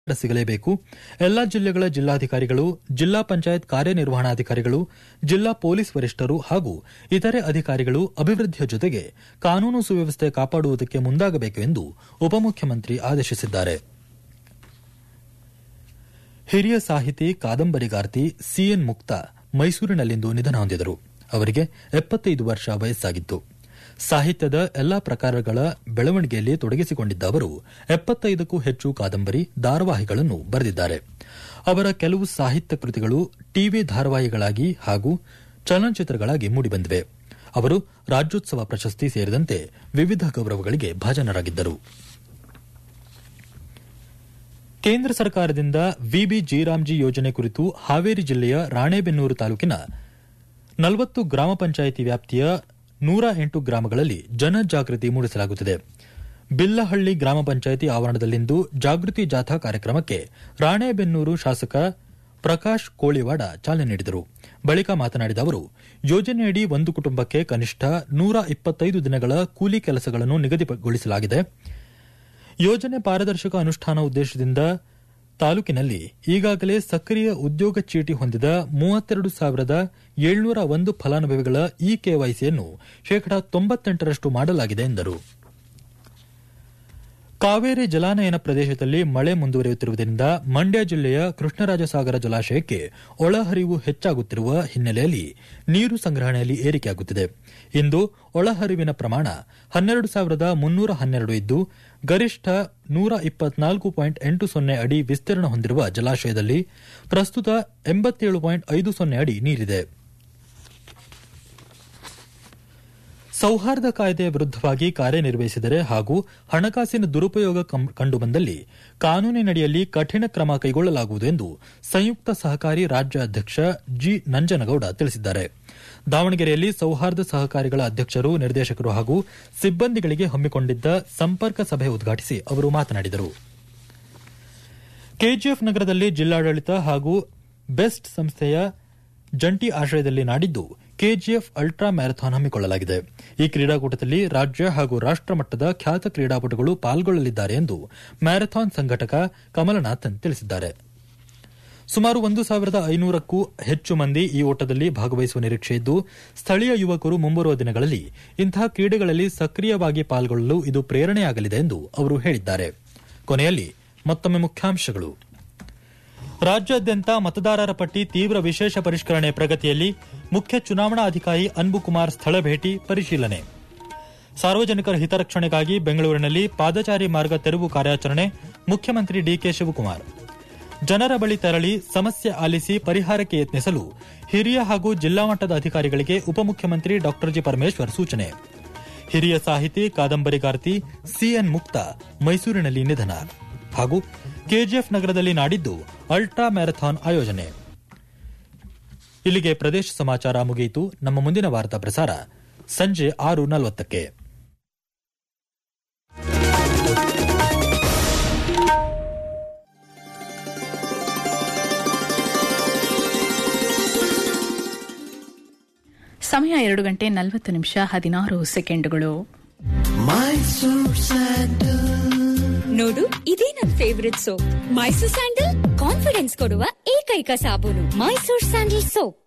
ಸಿಗಲೇಬೇಕು ಎಲ್ಲಾ ಜಿಲ್ಲೆಗಳ ಜಿಲ್ಲಾಧಿಕಾರಿಗಳು ಜಿಲ್ಲಾ ಪಂಚಾಯತ್ ಕಾರ್ಯನಿರ್ವಹಣಾಧಿಕಾರಿಗಳು ಜಿಲ್ಲಾ ಪೊಲೀಸ್ ವರಿಷ್ಠರು ಹಾಗೂ ಇತರೆ ಅಧಿಕಾರಿಗಳು ಅಭಿವೃದ್ಧಿಯ ಜೊತೆಗೆ ಕಾನೂನು ಸುವ್ಯವಸ್ಥೆ ಕಾಪಾಡುವುದಕ್ಕೆ ಮುಂದಾಗಬೇಕು ಎಂದು ಉಪಮುಖ್ಯಮಂತ್ರಿ ಆದೇಶಿಸಿದ್ದಾರೆ ಹಿರಿಯ ಸಾಹಿತಿ ಕಾದಂಬರಿಗಾರ್ತಿ ಸಿಎನ್ ಮುಕ್ತ ಮೈಸೂರಿನಲ್ಲಿಂದು ನಿಧನ ಹೊಂದಿದರು ಅವರಿಗೆ ಎಪ್ಪತ್ತೈದು ವರ್ಷ ವಯಸ್ಸಾಗಿತ್ತು ಸಾಹಿತ್ಯದ ಎಲ್ಲಾ ಪ್ರಕಾರಗಳ ಬೆಳವಣಿಗೆಯಲ್ಲಿ ತೊಡಗಿಸಿಕೊಂಡಿದ್ದ ಅವರು ಎಪ್ಪತ್ತೈದಕ್ಕೂ ಹೆಚ್ಚು ಕಾದಂಬರಿ ಧಾರಾವಾಹಿಗಳನ್ನು ಬರೆದಿದ್ದಾರೆ ಅವರ ಕೆಲವು ಸಾಹಿತ್ಯ ಕೃತಿಗಳು ಟಿವಿ ಧಾರಾವಾಹಿಗಳಾಗಿ ಹಾಗೂ ಚಲನಚಿತ್ರಗಳಾಗಿ ಮೂಡಿಬಂದಿವೆ ಅವರು ರಾಜ್ಯೋತ್ಸವ ಪ್ರಶಸ್ತಿ ಸೇರಿದಂತೆ ವಿವಿಧ ಗೌರವಗಳಿಗೆ ಭಾಜನರಾಗಿದ್ದರು ಕೇಂದ್ರ ಸರ್ಕಾರದಿಂದ ವಿಬಿ ಜೀರಾಮ್ಜಿ ಯೋಜನೆ ಕುರಿತು ಹಾವೇರಿ ಜಿಲ್ಲೆಯ ರಾಣೆಬೆನ್ನೂರು ತಾಲೂಕಿನ ನಲವತ್ತು ಗ್ರಾಮ ಪಂಚಾಯಿತಿ ವ್ಯಾಪ್ತಿಯ ನೂರ ಎಂಟು ಗ್ರಾಮಗಳಲ್ಲಿ ಜನಜಾಗೃತಿ ಮೂಡಿಸಲಾಗುತ್ತಿದೆ ಬಿಲ್ಲಹಳ್ಳಿ ಗ್ರಾಮ ಪಂಚಾಯಿತಿ ಆವರಣದಲ್ಲಿಂದು ಜಾಗೃತಿ ಜಾಥಾ ಕಾರ್ಯಕ್ರಮಕ್ಕೆ ರಾಣೆಬೆನ್ನೂರು ಶಾಸಕ ಪ್ರಕಾಶ್ ಕೋಳಿವಾಡ ಚಾಲನೆ ನೀಡಿದರು ಬಳಿಕ ಮಾತನಾಡಿದ ಅವರು ಯೋಜನೆಯಡಿ ಒಂದು ಕುಟುಂಬಕ್ಕೆ ಕನಿಷ್ಠ ನೂರ ಇಪ್ಪತ್ತೈದು ದಿನಗಳ ಕೂಲಿ ಕೆಲಸಗಳನ್ನು ನಿಗದಿಗೊಳಿಸಲಾಗಿದೆ ಯೋಜನೆ ಪಾರದರ್ಶಕ ಅನುಷ್ಠಾನ ಉದ್ದೇಶದಿಂದ ತಾಲೂಕಿನಲ್ಲಿ ಈಗಾಗಲೇ ಸಕ್ರಿಯ ಉದ್ಯೋಗ ಚೀಟಿ ಹೊಂದಿದ ಮೂವತ್ತೆರಡು ಸಾವಿರದ ಏಳ್ನೂರ ಒಂದು ಫಲಾನುಭವಿಗಳ ಇ ಕೆವೈಸಿಯನ್ನು ಶೇಕಡಾ ತೊಂಬತ್ತೆಂಟರಷ್ಟು ಮಾಡಲಾಗಿದೆ ಎಂದರು ಕಾವೇರಿ ಜಲಾನಯನ ಪ್ರದೇಶದಲ್ಲಿ ಮಳೆ ಮುಂದುವರಿಯುತ್ತಿರುವುದರಿಂದ ಮಂಡ್ಯ ಜಿಲ್ಲೆಯ ಕೃಷ್ಣರಾಜಸಾಗರ ಜಲಾಶಯಕ್ಕೆ ಒಳಹರಿವು ಹೆಚ್ಚಾಗುತ್ತಿರುವ ಹಿನ್ನೆಲೆಯಲ್ಲಿ ನೀರು ಸಂಗ್ರಹಣೆಯಲ್ಲಿ ಏರಿಕೆಯಾಗುತ್ತಿದೆ ಇಂದು ಒಳಹರಿವಿನ ಪ್ರಮಾಣ ಹನ್ನೆರಡು ಸಾವಿರದ ಮುನ್ನೂರ ಹನ್ನೆರಡು ಇದ್ದು ಗರಿಷ್ಠ ನೂರ ಇಪ್ಪತ್ನಾಲ್ಕು ಪಾಯಿಂಟ್ ಎಂಟು ಸೊನ್ನೆ ಅಡಿ ವಿಸ್ತೀರ್ಣ ಹೊಂದಿರುವ ಜಲಾಶಯದಲ್ಲಿ ಪ್ರಸ್ತುತ ಎಂಬತ್ತೇಳು ಪಾಯಿಂಟ್ ಐದು ಸೊನ್ನೆ ಅಡಿ ನೀರಿದೆ ಸೌಹಾರ್ದ ಕಾಯ್ದೆಯ ವಿರುದ್ದವಾಗಿ ಕಾರ್ಯನಿರ್ವಹಿಸಿದರೆ ಹಾಗೂ ಹಣಕಾಸಿನ ದುರುಪಯೋಗ ಕಂಡುಬಂದಲ್ಲಿ ಕಾನೂನಿನಡಿಯಲ್ಲಿ ಕಠಿಣ ಕ್ರಮ ಕೈಗೊಳ್ಳಲಾಗುವುದು ಎಂದು ಸಂಯುಕ್ತ ಸಹಕಾರಿ ರಾಜ್ಯ ಅಧ್ಯಕ್ಷ ಜಿ ನಂಜನಗೌಡ ತಿಳಿಸಿದ್ದಾರೆ ದಾವಣಗೆರೆಯಲ್ಲಿ ಸೌಹಾರ್ದ ಸಹಕಾರಿಗಳ ಅಧ್ಯಕ್ಷರು ನಿರ್ದೇಶಕರು ಹಾಗೂ ಸಿಬ್ಬಂದಿಗಳಿಗೆ ಹಮ್ಮಿಕೊಂಡಿದ್ದ ಸಂಪರ್ಕ ಸಭೆ ಉದ್ಘಾಟಿಸಿ ಅವರು ಮಾತನಾಡಿದರು ಕೆಜಿಎಫ್ ನಗರದಲ್ಲಿ ಜಿಲ್ಲಾಡಳಿತ ಹಾಗೂ ಬೆಸ್ಟ್ ಸಂಸ್ಥೆಯ ಜಂಟಿ ಆಶ್ರಯದಲ್ಲಿ ನಾಡಿದ್ದು ಕೆಜಿಎಫ್ ಅಲ್ಟ್ರಾ ಮ್ಯಾರಥಾನ್ ಹಮ್ಮಿಕೊಳ್ಳಲಾಗಿದೆ ಈ ಕ್ರೀಡಾಕೂಟದಲ್ಲಿ ರಾಜ್ಯ ಹಾಗೂ ರಾಷ್ಟ ಮಟ್ಟದ ಖ್ಯಾತ ಕ್ರೀಡಾಪಟುಗಳು ಪಾಲ್ಗೊಳ್ಳಲಿದ್ದಾರೆ ಎಂದು ಮ್ಯಾರಥಾನ್ ಸಂಘಟಕ ಕಮಲನಾಥನ್ ತಿಳಿಸಿದ್ದಾರೆ ಸುಮಾರು ಒಂದು ಸಾವಿರದ ಐನೂರಕ್ಕೂ ಹೆಚ್ಚು ಮಂದಿ ಈ ಓಟದಲ್ಲಿ ಭಾಗವಹಿಸುವ ನಿರೀಕ್ಷೆಯಿದ್ದು ಸ್ಥಳೀಯ ಯುವಕರು ಮುಂಬರುವ ದಿನಗಳಲ್ಲಿ ಇಂತಹ ಕ್ರೀಡೆಗಳಲ್ಲಿ ಸಕ್ರಿಯವಾಗಿ ಪಾಲ್ಗೊಳ್ಳಲು ಇದು ಪ್ರೇರಣೆಯಾಗಲಿದೆ ಎಂದು ಅವರು ಹೇಳಿದ್ದಾರೆ ಕೊನೆಯಲ್ಲಿ ಮತ್ತೊಮ್ಮೆ ಮುಖ್ಯಾಂಶಗಳು ರಾಜ್ಯಾದ್ಯಂತ ಮತದಾರರ ಪಟ್ಟಿ ತೀವ್ರ ವಿಶೇಷ ಪರಿಷ್ಕರಣೆ ಪ್ರಗತಿಯಲ್ಲಿ ಮುಖ್ಯ ಚುನಾವಣಾ ಅಧಿಕಾರಿ ಅನ್ಬುಕುಮಾರ್ ಸ್ಥಳ ಭೇಟಿ ಪರಿಶೀಲನೆ ಸಾರ್ವಜನಿಕರ ಹಿತರಕ್ಷಣೆಗಾಗಿ ಬೆಂಗಳೂರಿನಲ್ಲಿ ಪಾದಚಾರಿ ಮಾರ್ಗ ತೆರವು ಕಾರ್ಯಾಚರಣೆ ಮುಖ್ಯಮಂತ್ರಿ ಡಿಕೆ ಶಿವಕುಮಾರ್ ಜನರ ಬಳಿ ತೆರಳಿ ಸಮಸ್ಯೆ ಆಲಿಸಿ ಪರಿಹಾರಕ್ಕೆ ಯತ್ನಿಸಲು ಹಿರಿಯ ಹಾಗೂ ಜಿಲ್ಲಾ ಮಟ್ಟದ ಅಧಿಕಾರಿಗಳಿಗೆ ಉಪಮುಖ್ಯಮಂತ್ರಿ ಡಾ ಜಿ ಪರಮೇಶ್ವರ್ ಸೂಚನೆ ಹಿರಿಯ ಸಾಹಿತಿ ಕಾದಂಬರಿಗಾರ್ತಿ ಸಿಎನ್ ಮುಕ್ತ ಮೈಸೂರಿನಲ್ಲಿ ನಿಧನ ಹಾಗೂ ಕೆಜಿಎಫ್ ನಗರದಲ್ಲಿ ನಾಡಿದ್ದು ಅಲ್ಟ್ರಾ ಮ್ಯಾರಥಾನ್ ಆಯೋಜನೆ ಇಲ್ಲಿಗೆ ಪ್ರದೇಶ ಸಮಾಚಾರ ಮುಗಿಯಿತು ನಮ್ಮ ಮುಂದಿನ ವಾರ್ತಾ ಪ್ರಸಾರ ಸಂಜೆ ಆರು ನಲವತ್ತಕ್ಕೆ ಸಮಯ ಎರಡು ಗಂಟೆ ನಲವತ್ತು ನಿಮಿಷ ಹದಿನಾರು ಸೆಕೆಂಡುಗಳು ನೋಡು ಇದೇ ನನ್ favourite soap Mysore sandal confidence ಕೊಡುವ ಏಕೈಕ ಸಾಬೂನು ಮೈಸೂರ್ ಸ್ಯಾಂಡಲ್ ಸೋಪ್